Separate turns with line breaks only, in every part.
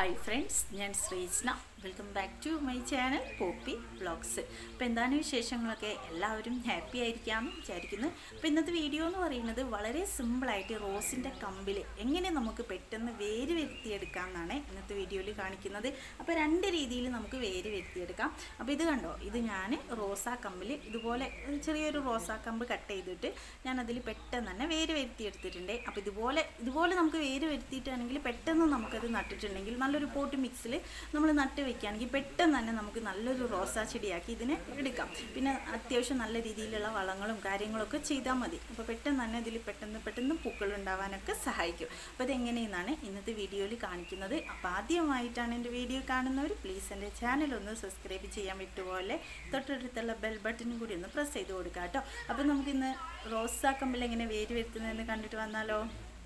hi friends ഞാൻ Sreejna welcome back to my channel Poppy vlogs അപ്പോൾ എന്താണ് വിശേഷങ്ങളൊക്കെ എല്ലാവരും ഹാപ്പി ആയിരിക്കാമെന്ന് വിചാരിക്കുന്നു അപ്പോൾ ഇന്നത്തെ വീഡിയോ എന്ന് പറയുന്നത് വളരെ സിമ്പിളായിട്ട് റോസിൻ്റെ കമ്പിൽ എങ്ങനെ നമുക്ക് പെട്ടെന്ന് വേര് വരുത്തിയെടുക്കാം എന്നാണ് ഇന്നത്തെ വീഡിയോയിൽ കാണിക്കുന്നത് അപ്പോൾ രണ്ട് രീതിയിൽ നമുക്ക് വേര് വരുത്തിയെടുക്കാം അപ്പോൾ ഇത് കണ്ടോ ഇത് ഞാൻ റോസാ കമ്പിൽ ഇതുപോലെ ചെറിയൊരു റോസാ കമ്പ് കട്ട് ചെയ്തിട്ട് ഞാൻ അതിൽ പെട്ടെന്ന് തന്നെ വേര് വരുത്തിയെടുത്തിട്ടുണ്ട് അപ്പോൾ ഇതുപോലെ ഇതുപോലെ നമുക്ക് വേര് വരുത്തിയിട്ടാണെങ്കിൽ പെട്ടെന്ന് നമുക്കത് നട്ടിട്ടുണ്ടെങ്കിൽ നല്ലൊരു പോട്ട് മിക്സിൽ നമ്മൾ നട്ട് വെക്കുകയാണെങ്കിൽ പെട്ടെന്ന് തന്നെ നമുക്ക് നല്ലൊരു റോസാ ചെടിയാക്കി ഇതിനെ എടുക്കാം പിന്നെ അത്യാവശ്യം നല്ല രീതിയിലുള്ള വളങ്ങളും കാര്യങ്ങളൊക്കെ ചെയ്താൽ മതി അപ്പോൾ പെട്ടെന്ന് തന്നെ ഇതിൽ പെട്ടെന്ന് പെട്ടെന്ന് പൂക്കൾ ഉണ്ടാവാനൊക്കെ സഹായിക്കും അപ്പോൾ അതെങ്ങനെയെന്നാണ് ഇന്നത്തെ വീഡിയോയിൽ കാണിക്കുന്നത് അപ്പോൾ ആദ്യമായിട്ടാണ് എൻ്റെ വീഡിയോ കാണുന്നവർ പ്ലീസ് എൻ്റെ ചാനൽ ഒന്ന് സബ്സ്ക്രൈബ് ചെയ്യാൻ വിട്ടുപോലെ തൊട്ടടുത്തുള്ള ബെൽ ബട്ടനും കൂടി ഒന്ന് പ്രസ് ചെയ്ത് കൊടുക്കാം കേട്ടോ അപ്പോൾ നമുക്കിന്ന് റോസാ കമ്പിൽ എങ്ങനെ വേര് വരുത്തുന്നതെന്ന് കണ്ടിട്ട് വന്നാലോ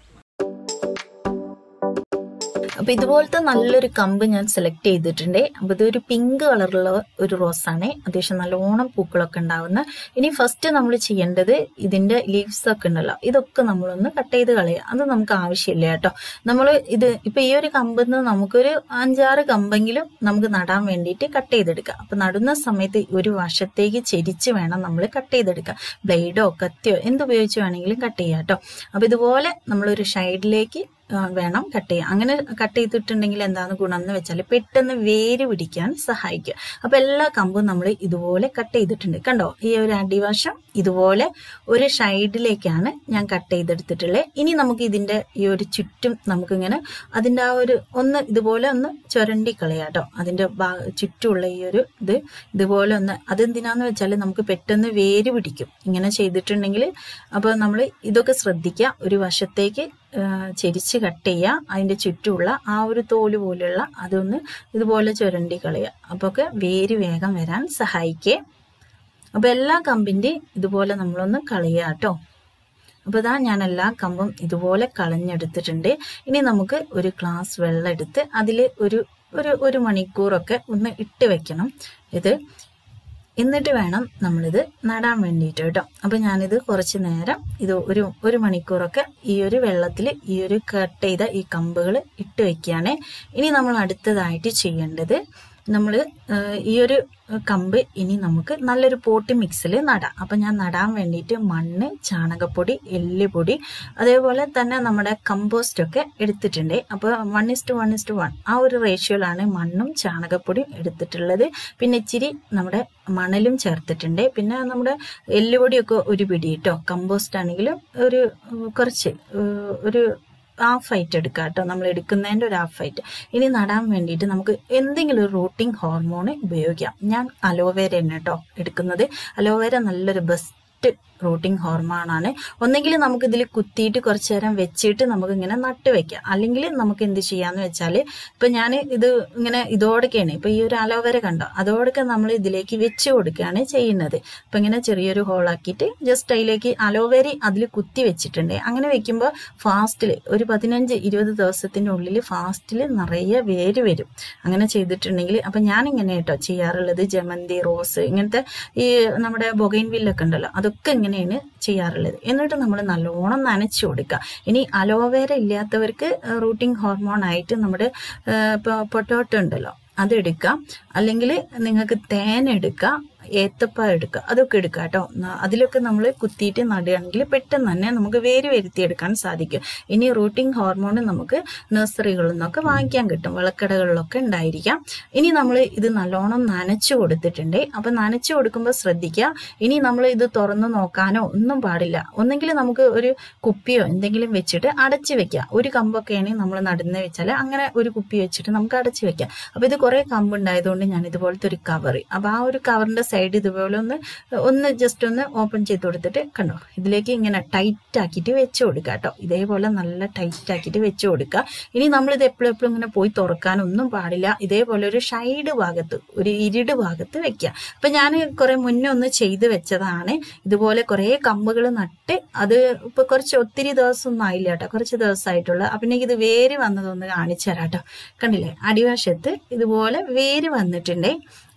അപ്പൊ ഇതുപോലത്തെ നല്ലൊരു കമ്പ് ഞാൻ സെലക്ട് ചെയ്തിട്ടുണ്ട് അപ്പൊ ഇതൊരു പിങ്ക് കളറുള്ള ഒരു റോസാണ് അത്യാവശ്യം നല്ലോണം പൂക്കളൊക്കെ ഉണ്ടാവുന്ന ഇനി ഫസ്റ്റ് നമ്മൾ ചെയ്യേണ്ടത് ഇതിന്റെ ലീവ്സ് ഒക്കെ ഉണ്ടല്ലോ ഇതൊക്കെ നമ്മളൊന്ന് കട്ട് ചെയ്ത് കളയുക അത് നമുക്ക് ആവശ്യമില്ല കേട്ടോ നമ്മൾ ഇത് ഇപ്പൊ ഈ ഒരു കമ്പിൽ നിന്ന് നമുക്കൊരു അഞ്ചാറ് കമ്പെങ്കിലും നമുക്ക് നടാൻ വേണ്ടിയിട്ട് കട്ട് ചെയ്തെടുക്കാം അപ്പൊ നടുന്ന സമയത്ത് ഒരു വശത്തേക്ക് ചെരിച്ച് വേണം നമ്മൾ കട്ട് ചെയ്തെടുക്കാം ബ്ലേഡോ കത്തിയോ എന്തുപയോഗിച്ച് വേണമെങ്കിലും കട്ട് ചെയ്യാം കേട്ടോ അപ്പൊ ഇതുപോലെ നമ്മളൊരു സൈഡിലേക്ക് വേണം കട്ട് ചെയ്യാൻ അങ്ങനെ കട്ട് ചെയ്തിട്ടുണ്ടെങ്കിൽ എന്താണ് ഗുണം എന്ന് വെച്ചാൽ പെട്ടെന്ന് വേര് പിടിക്കാൻ സഹായിക്കും അപ്പൊ എല്ലാ കമ്പും നമ്മൾ ഇതുപോലെ കട്ട് ചെയ്തിട്ടുണ്ട് കണ്ടോ ഈ ഒരു അടിവശം ഇതുപോലെ ഒരു സൈഡിലേക്കാണ് ഞാൻ കട്ട് ചെയ്തെടുത്തിട്ടുള്ളത് ഇനി നമുക്ക് ഇതിന്റെ ഈ ഒരു ചുറ്റും നമുക്കിങ്ങനെ അതിന്റെ ആ ഒരു ഒന്ന് ഇതുപോലെ ഒന്ന് ചുരണ്ടി കളയാട്ടോ അതിന്റെ ചുറ്റുമുള്ള ഈ ഒരു ഇത് ഇതുപോലെ ഒന്ന് അതെന്തിനാന്ന് വെച്ചാൽ നമുക്ക് പെട്ടെന്ന് വേര് പിടിക്കും ഇങ്ങനെ ചെയ്തിട്ടുണ്ടെങ്കിൽ അപ്പോൾ നമ്മൾ ഇതൊക്കെ ശ്രദ്ധിക്കുക ഒരു വശത്തേക്ക് ചെരിച്ച് കട്ട് ചെയ്യുക അതിൻ്റെ ചുറ്റുമുള്ള ആ ഒരു തോല് പോലുള്ള അതൊന്ന് ഇതുപോലെ ചുരണ്ടി കളയുക അപ്പോൾ ഒക്കെ വേര് വേഗം വരാൻ സഹായിക്കേ അപ്പോൾ എല്ലാ കമ്പിൻ്റെ ഇതുപോലെ നമ്മളൊന്ന് കളയുക കേട്ടോ അപ്പോൾ ഇതാ ഞാൻ എല്ലാ കമ്പും ഇതുപോലെ കളഞ്ഞെടുത്തിട്ടുണ്ട് ഇനി നമുക്ക് ഒരു ഗ്ലാസ് വെള്ളം എടുത്ത് അതിൽ ഒരു ഒരു ഒരു മണിക്കൂറൊക്കെ ഒന്ന് ഇട്ട് വെക്കണം ഇത് എന്നിട്ട് വേണം നമ്മളിത് നടാൻ വേണ്ടിയിട്ട് കേട്ടോ അപ്പം ഞാനിത് കുറച്ച് നേരം ഇത് ഒരു ഒരു മണിക്കൂറൊക്കെ ഈ ഒരു വെള്ളത്തിൽ ഈ ഒരു കട്ട് ചെയ്ത ഈ കമ്പുകൾ ഇട്ട് വെക്കുകയാണ് ഇനി നമ്മൾ അടുത്തതായിട്ട് ചെയ്യേണ്ടത് നമ്മൾ ഈ ഒരു കമ്പ് ഇനി നമുക്ക് നല്ലൊരു പോട്ടി മിക്സിൽ നടാം അപ്പം ഞാൻ നടാൻ വേണ്ടിയിട്ട് മണ്ണ് ചാണകപ്പൊടി എല്ലുപൊടി അതേപോലെ തന്നെ നമ്മുടെ കമ്പോസ്റ്റ് ഒക്കെ എടുത്തിട്ടുണ്ട് അപ്പോൾ one is to one is to one ആ ഒരു റേഷ്യോയിലാണ് മണ്ണും ചാണകപ്പൊടിയും എടുത്തിട്ടുള്ളത് പിന്നെ ഇച്ചിരി നമ്മുടെ മണലും ചേർത്തിട്ടുണ്ട് പിന്നെ നമ്മുടെ എല്ലുപൊടിയൊക്കെ ഒരു പിടി കേട്ടോ കമ്പോസ്റ്റ് ആണെങ്കിലും ഒരു കുറച്ച് ഒരു ഹാഫ് ആയിട്ട് എടുക്കുക കേട്ടോ നമ്മൾ എടുക്കുന്നതിൻ്റെ ഒരു ഹാഫ് ആയിട്ട് ഇനി നടാൻ വേണ്ടിയിട്ട് നമുക്ക് എന്തെങ്കിലും ഒരു റൂട്ടിംഗ് ഹോർമോൺ ഉപയോഗിക്കാം ഞാൻ അലോവേര തന്നെ കേട്ടോ എടുക്കുന്നത് അലോവേര നല്ലൊരു ബെസ്റ്റ് റൂട്ടിംഗ് ഹോർമോണാണ് ഒന്നെങ്കിൽ നമുക്ക് ഇതിൽ കുത്തിയിട്ട് കുറച്ച് നേരം വെച്ചിട്ട് നമുക്ക് ഇങ്ങനെ നട്ട് വെക്കാം അല്ലെങ്കിൽ നമുക്ക് എന്ത് ചെയ്യാന്ന് വെച്ചാൽ ഇപ്പൊ ഞാൻ ഇത് ഇങ്ങനെ ഇതോടൊക്കെയാണ് ഇപ്പൊ ഈ ഒരു അലോവേര കണ്ടോ അതോടൊക്കെ നമ്മൾ ഇതിലേക്ക് വെച്ച് കൊടുക്കുകയാണ് ചെയ്യുന്നത് ഇപ്പൊ ഇങ്ങനെ ചെറിയൊരു ഹോളാക്കിയിട്ട് ജസ്റ്റ് അതിലേക്ക് അലോവേര അതിൽ കുത്തി വെച്ചിട്ടുണ്ട് അങ്ങനെ വെക്കുമ്പോൾ ഫാസ്റ്റിൽ ഒരു പതിനഞ്ച് ഇരുപത് ദിവസത്തിന്റെ ഉള്ളിൽ ഫാസ്റ്റിൽ നിറയെ വേര് വരും അങ്ങനെ ചെയ്തിട്ടുണ്ടെങ്കിൽ അപ്പൊ ഞാൻ ഇങ്ങനെ കേട്ടോ ചെയ്യാറുള്ളത് ജമന്തി റോസ് ഇങ്ങനത്തെ ഈ നമ്മുടെ ബൊഗൈൻ വില്ലൊക്കെ ഉണ്ടല്ലോ അതൊക്കെ ഇങ്ങനെയാണ് ചെയ്യാറുള്ളത് എന്നിട്ട് നമ്മൾ നല്ലോണം നനച്ചു കൊടുക്കുക ഇനി അലോവേര ഇല്ലാത്തവർക്ക് റൂട്ടിംഗ് ഹോർമോൺ ആയിട്ട് നമ്മുടെ ഇപ്പോൾ പൊട്ടോട്ടോ ഉണ്ടല്ലോ അതെടുക്കാം അല്ലെങ്കിൽ നിങ്ങൾക്ക് തേൻ എടുക്കാം ഏത്തപ്പഴം എടുക്കുക അതൊക്കെ എടുക്കുക കേട്ടോ അതിലൊക്കെ നമ്മൾ കുത്തിയിട്ട് നടുകയാണെങ്കിൽ പെട്ടെന്ന് തന്നെ നമുക്ക് വേര് വരുത്തിയെടുക്കാൻ സാധിക്കും ഇനി റൂട്ടിംഗ് ഹോർമോൺ നമുക്ക് നഴ്സറികളിൽ നിന്നൊക്കെ വാങ്ങിക്കാൻ കിട്ടും വിളക്കടകളിലൊക്കെ ഉണ്ടായിരിക്കാം ഇനി നമ്മൾ ഇത് നല്ലോണം നനച്ചു കൊടുത്തിട്ടുണ്ട് അപ്പം നനച്ചു കൊടുക്കുമ്പോൾ ശ്രദ്ധിക്കുക ഇനി നമ്മൾ ഇത് തുറന്ന് നോക്കാനോ ഒന്നും പാടില്ല ഒന്നെങ്കിൽ നമുക്ക് ഒരു കുപ്പിയോ എന്തെങ്കിലും വെച്ചിട്ട് അടച്ചു വെക്കുക ഒരു കമ്പൊക്കെയാണെങ്കിൽ നമ്മൾ നടുന്ന വെച്ചാൽ അങ്ങനെ ഒരു കുപ്പി വെച്ചിട്ട് നമുക്ക് അടച്ചു വെക്കാം അപ്പോൾ ഇത് കുറേ കമ്പ് ഉണ്ടായതുകൊണ്ട് ഞാൻ ഇതുപോലത്തെ ഒരു കവർ അപ്പോൾ ആ ഒരു കവറിന്റെ സൈഡ് ഇതുപോലെ ഒന്ന് ഒന്ന് ജസ്റ്റ് ഒന്ന് ഓപ്പൺ ചെയ്ത് കൊടുത്തിട്ട് കണ്ടോ ഇതിലേക്ക് ഇങ്ങനെ ടൈറ്റ് ആക്കിയിട്ട് വെച്ച് കൊടുക്കുക കേട്ടോ ഇതേപോലെ നല്ല ടൈറ്റ് ആക്കിയിട്ട് വെച്ച് കൊടുക്കുക ഇനി നമ്മളിത് എപ്പോഴും എപ്പോഴും ഇങ്ങനെ പോയി തുറക്കാനൊന്നും പാടില്ല ഇതേപോലെ ഒരു ഷൈഡ് ഭാഗത്ത് ഒരു ഇരുട് ഭാഗത്ത് വെക്കുക അപ്പം ഞാൻ കുറെ മുന്നേ ഒന്ന് ചെയ്ത് വെച്ചതാണ് ഇതുപോലെ കുറേ കമ്പുകൾ നട്ട് അത് ഇപ്പൊ കുറച്ച് ഒത്തിരി ദിവസമൊന്നും ആയില്ല കേട്ടോ കുറച്ച് ദിവസമായിട്ടുള്ള അപ്പം ഇത് വേര് വന്നതൊന്ന് കാണിച്ചു തരാം കേട്ടോ കണ്ടില്ലേ അടിവശത്ത് ഇതുപോലെ വേര് വന്നിട്ടുണ്ടേ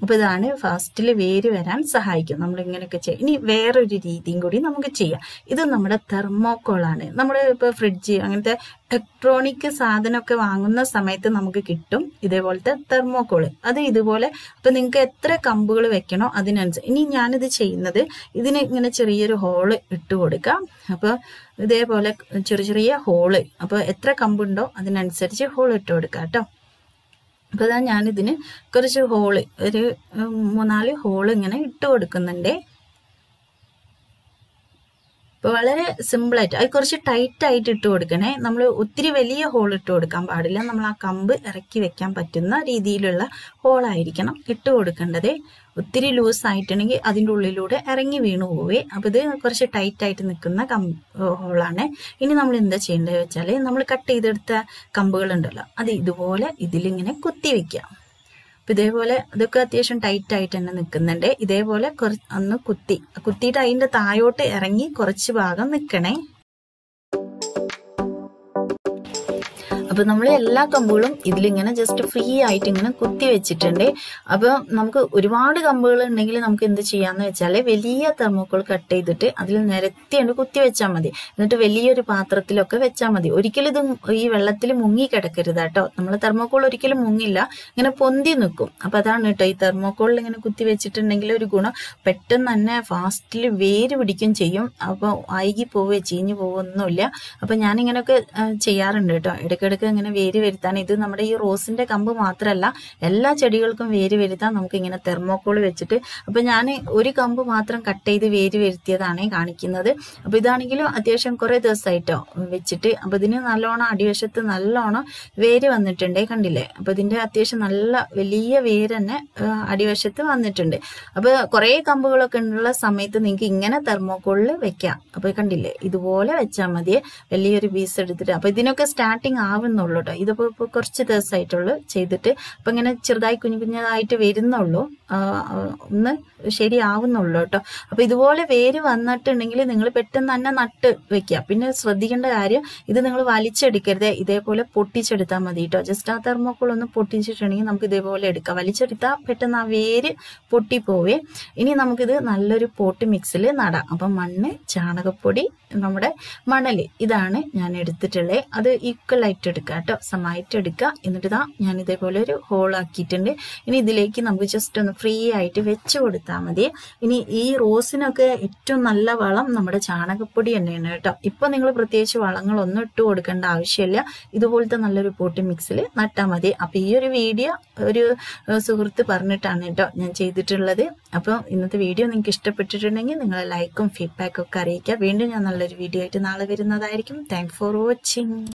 അപ്പോൾ ഇതാണ് ഫാസ്റ്റിൽ വേര് വരാൻ സഹായിക്കും നമ്മൾ ഇങ്ങനെയൊക്കെ ചെയ്യും ഇനി വേറൊരു രീതിയും കൂടി നമുക്ക് ചെയ്യാം ഇത് നമ്മുടെ തെർമോക്കോളാണ് നമ്മൾ ഇപ്പോൾ ഫ്രിഡ്ജ് അങ്ങനത്തെ ഇലക്ട്രോണിക് സാധനമൊക്കെ വാങ്ങുന്ന സമയത്ത് നമുക്ക് കിട്ടും ഇതേപോലത്തെ തെർമോക്കോള് അത് ഇതുപോലെ അപ്പം നിങ്ങൾക്ക് എത്ര കമ്പുകൾ വെക്കണോ അതിനനുസരിച്ച് ഇനി ഞാനിത് ചെയ്യുന്നത് ഇതിന് ഇങ്ങനെ ചെറിയൊരു ഹോള് ഇട്ട് കൊടുക്കാം അപ്പോൾ ഇതേപോലെ ചെറിയ ചെറിയ ഹോള് അപ്പോൾ എത്ര കമ്പുണ്ടോ അതിനനുസരിച്ച് ഹോൾ ഇട്ട് കൊടുക്കാം കേട്ടോ അപ്പോൾ ഇതാ ഞാനിതിന് കുറച്ച് ഹോള് ഒരു ഉം, മൂന്നാല് ഹോള് ഇങ്ങനെ ഇട്ട് കൊടുക്കുന്നുണ്ടേ അപ്പോൾ വളരെ സിമ്പിളായിട്ട് അത് കുറച്ച് ടൈറ്റ് ആയിട്ട് ഇട്ട് കൊടുക്കണേ നമ്മൾ ഒത്തിരി വലിയ ഹോൾ ഇട്ട് കൊടുക്കാൻ പാടില്ല നമ്മൾ ആ കമ്പ് ഇറക്കി വെക്കാൻ പറ്റുന്ന രീതിയിലുള്ള ഹോളായിരിക്കണം ഇട്ട് കൊടുക്കേണ്ടത് ഒത്തിരി ലൂസ് ആയിട്ടുണ്ടെങ്കിൽ അതിൻ്റെ ഉള്ളിലൂടെ ഇറങ്ങി വീണു പോവേ അപ്പോൾ ഇത് കുറച്ച് ടൈറ്റ് ആയിട്ട് നിൽക്കുന്ന കം ഹോളാണ് ഇനി നമ്മൾ എന്താ ചെയ്യേണ്ടത് വെച്ചാൽ നമ്മൾ കട്ട് ചെയ്തെടുത്ത കമ്പുകളുണ്ടല്ലോ അത് ഇതുപോലെ ഇതിലിങ്ങനെ കുത്തി വെക്കുക അപ്പൊ ഇതേപോലെ ഇതൊക്കെ അത്യാവശ്യം ടൈറ്റ് ആയിട്ട് തന്നെ നിൽക്കുന്നുണ്ട് ഇതേപോലെ കുറച്ച് ഒന്ന് കുത്തി കുത്തിയിട്ട് അതിന്റെ താഴോട്ട് ഇറങ്ങി കുറച്ച് ഭാഗം നിൽക്കണേ അപ്പൊ നമ്മൾ എല്ലാ കമ്പുകളും ഇതിലിങ്ങനെ ജസ്റ്റ് ഫ്രീ ആയിട്ട് ഇങ്ങനെ കുത്തി വെച്ചിട്ടുണ്ട് അപ്പൊ നമുക്ക് ഒരുപാട് കമ്പുകൾ ഉണ്ടെങ്കിൽ നമുക്ക് എന്ത് ചെയ്യാന്ന് വെച്ചാൽ വലിയ തെർമോക്കോൾ കട്ട് ചെയ്തിട്ട് അതിൽ നിരത്തിയാണ് കുത്തി വെച്ചാൽ മതി എന്നിട്ട് വലിയൊരു പാത്രത്തിലൊക്കെ വെച്ചാൽ മതി ഒരിക്കലും ഇത് ഈ വെള്ളത്തിൽ മുങ്ങി കിടക്കരുത് കേട്ടോ നമ്മൾ തെർമോക്കോൾ ഒരിക്കലും മുങ്ങില്ല ഇങ്ങനെ പൊന്തി നിൽക്കും അപ്പൊ അതാണ് കേട്ടോ ഈ തെർമോക്കോളിൽ ഇങ്ങനെ കുത്തി വെച്ചിട്ടുണ്ടെങ്കിൽ ഒരു ഗുണം പെട്ടെന്ന് തന്നെ ഫാസ്റ്റിൽ വേര് പിടിക്കും ചെയ്യും അപ്പൊ അഴുകി പോവുക ചീഞ്ഞു പോവുകയൊന്നുമില്ല അപ്പൊ ഞാനിങ്ങനെയൊക്കെ ആ, ചെയ്യാറുണ്ട് കേട്ടോ ഇടയ്ക്കിടയ്ക്ക് ഇങ്ങനെ വേര് വരുത്താൻ ഇത് നമ്മുടെ ഈ റോസിന്റെ കമ്പ് മാത്രമല്ല എല്ലാ ചെടികൾക്കും വേര് വരുത്താൻ നമുക്ക് ഇങ്ങനെ തെർമോക്കോൾ വെച്ചിട്ട് അപ്പൊ ഞാൻ ഒരു കമ്പ് മാത്രം കട്ട് ചെയ്ത് വേര് വരുത്തിയതാണ് കാണിക്കുന്നത് അപ്പൊ ഇതാണെങ്കിലും അത്യാവശ്യം കുറെ ദിവസമായിട്ടോ വെച്ചിട്ട് അപ്പൊ ഇതിന് നല്ലോണം അടിവശത്ത് നല്ലോണം വേര് വന്നിട്ടുണ്ട് കണ്ടില്ലേ അപ്പൊ ഇതിന്റെ അത്യാവശ്യം നല്ല വലിയ വേര് തന്നെ ആ, അടിവശത്ത് വന്നിട്ടുണ്ട് അപ്പൊ കുറെ കമ്പുകളൊക്കെ ഉള്ള സമയത്ത് നിങ്ങൾക്ക് ഇങ്ങനെ തെർമോക്കോളിൽ വെക്കാം അപ്പൊ കണ്ടില്ലേ ഇതുപോലെ വെച്ചാൽ മതി വലിയൊരു പീസ് എടുത്തിട്ട് അപ്പൊ ഇതിനൊക്കെ സ്റ്റാർട്ടിങ് ആവുന്നുള്ളൂ കേട്ടോ ഇതിപ്പോ ഇപ്പൊ കുറച്ച് ദിവസമായിട്ടുള്ളൂ ചെയ്തിട്ട് അപ്പൊ ഇങ്ങനെ ചെറുതായി കുഞ്ഞു കുഞ്ഞതായിട്ട് വരുന്നുള്ളൂ ആ, ആ, ഒന്ന് ശരിയാവുന്നുള്ളൂ കേട്ടോ അപ്പൊ ഇതുപോലെ വേര് വന്നിട്ടുണ്ടെങ്കിൽ നിങ്ങൾ പെട്ടെന്ന് തന്നെ നട്ട് വെക്കുക പിന്നെ ശ്രദ്ധിക്കേണ്ട കാര്യം ഇത് നിങ്ങൾ വലിച്ചെടുക്കരുത് ഇതേപോലെ പൊട്ടിച്ചെടുത്താൽ മതി കേട്ടോ ജസ്റ്റ് ആ തെർമോക്കോൾ ഒന്ന് പൊട്ടിച്ചിട്ടുണ്ടെങ്കിൽ നമുക്ക് ഇതേപോലെ എടുക്കാം വലിച്ചെടുത്താൽ പെട്ടെന്ന് ആ വേര് പൊട്ടിപ്പോവേ ഇനി നമുക്കിത് നല്ലൊരു പോട്ട് മിക്സിൽ നടാം അപ്പം മണ്ണ് ചാണകപ്പൊടി നമ്മുടെ മണല് ഇതാണ് ഞാൻ എടുത്തിട്ടുള്ളത് അത് ഈക്വൽ ആയിട്ട് എടുക്കുക കേട്ടോ സമായിട്ട് എടുക്കുക എന്നിട്ട് ഇതാ ഞാൻ ഇതേപോലെ ഒരു ഹോൾ ആക്കിയിട്ടുണ്ട് ഇനി ഇതിലേക്ക് നമുക്ക് ജസ്റ്റ് ഒന്ന് ഫ്രീ ആയിട്ട് വെച്ച് കൊടുത്താൽ മതി ഇനി ഈ റോസിനൊക്കെ ഏറ്റവും നല്ല വളം നമ്മുടെ ചാണകപ്പൊടി തന്നെയാണ് കേട്ടോ ഇപ്പൊ നിങ്ങൾ പ്രത്യേകിച്ച് വളങ്ങളൊന്നും ഇട്ട് കൊടുക്കേണ്ട ആവശ്യമില്ല ഇതുപോലത്തെ നല്ലൊരു പോട്ടി മിക്സിൽ നട്ടാൽ മതി അപ്പൊ ഈ ഒരു വീഡിയോ ഒരു ഏഹ്, സുഹൃത്ത് പറഞ്ഞിട്ടാണ് കേട്ടോ ഞാൻ ചെയ്തിട്ടുള്ളത് അപ്പോൾ ഇന്നത്തെ വീഡിയോ നിങ്ങൾക്ക് ഇഷ്ടപ്പെട്ടിട്ടുണ്ടെങ്കിൽ നിങ്ങൾ ലൈക്കും ഫീഡ്ബാക്കും ഒക്കെ അറിയിക്കുക വീണ്ടും ഞാൻ നല്ലൊരു വീഡിയോ ആയിട്ട് നാളെ വരുന്നതായിരിക്കും താങ്ക് ഫോർ വാച്ചിങ്